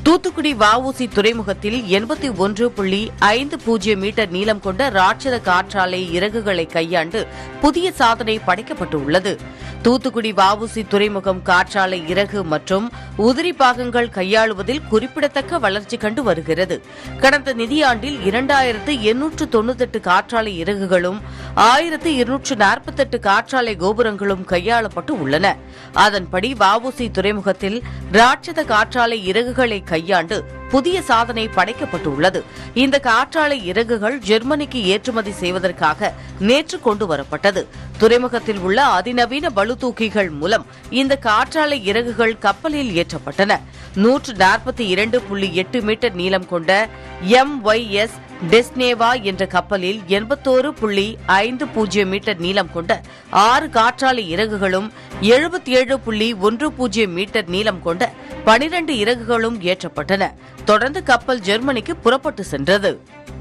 தூத்துக்குடி வஉசி துறைமுகத்தில் எண்பத்தி ஒன்று புள்ளி ஐந்து பூஜ்ஜியம் மீட்டர் நீளம் கொண்ட ராட்சத காற்றாலை இறகுகளை கையாண்டு புதிய சாதனை படைக்கப்பட்டுள்ளது தூத்துக்குடி வஉசி துறைமுகம் காற்றாலை இறகு மற்றும் உதிரி பாகங்கள் கையாளுவதில் குறிப்பிடத்தக்க வளர்ச்சி கண்டு வருகிறது கடந்த நிதியாண்டில் இரண்டாயிரத்து எண்ணூற்று தொண்ணூத்தெட்டு காற்றாலை இறகுகளும் ஆயிரத்து இருநூற்று நாற்பத்தெட்டு காற்றாலை கோபுரங்களும் கையாளப்பட்டு உள்ளன அதன்படி வஉசி துறைமுகத்தில் ராட்சத காற்றாலை இறகுகளை கையாண்டு புதிய சாதனை படைக்கப்பட்டுள்ளது இந்த காற்றாலை இறகுகள் ஜெர்மனிக்கு ஏற்றுமதி செய்வதற்காக நேற்று கொண்டு வரப்பட்டது துறைமுகத்தில் உள்ள அதிநவீன பளுதூக்கிகள் மூலம் இந்த காற்றாலை இறகுகள் கப்பலில் ஏற்றப்பட்டன நூற்று நாற்பத்தி இரண்டு புள்ளி எட்டு மீட்டர் நீளம் கொண்ட எம் ஒய் எஸ் டெஸ்னேவா என்ற கப்பலில் எண்பத்தோரு புள்ளி ஐந்து பூஜ்ஜியம் மீட்டர் நீளம் கொண்ட ஆறு காற்றாலை இறகுகளும் எழுபத்தி ஏழு புள்ளி ஒன்று பூஜ்ஜியம் மீட்டர் நீளம் கொண்ட பனிரண்டு இறகுகளும் ஏற்றப்பட்டன தொடர்ந்து கப்பல் ஜெர்மனிக்கு புறப்பட்டு சென்றது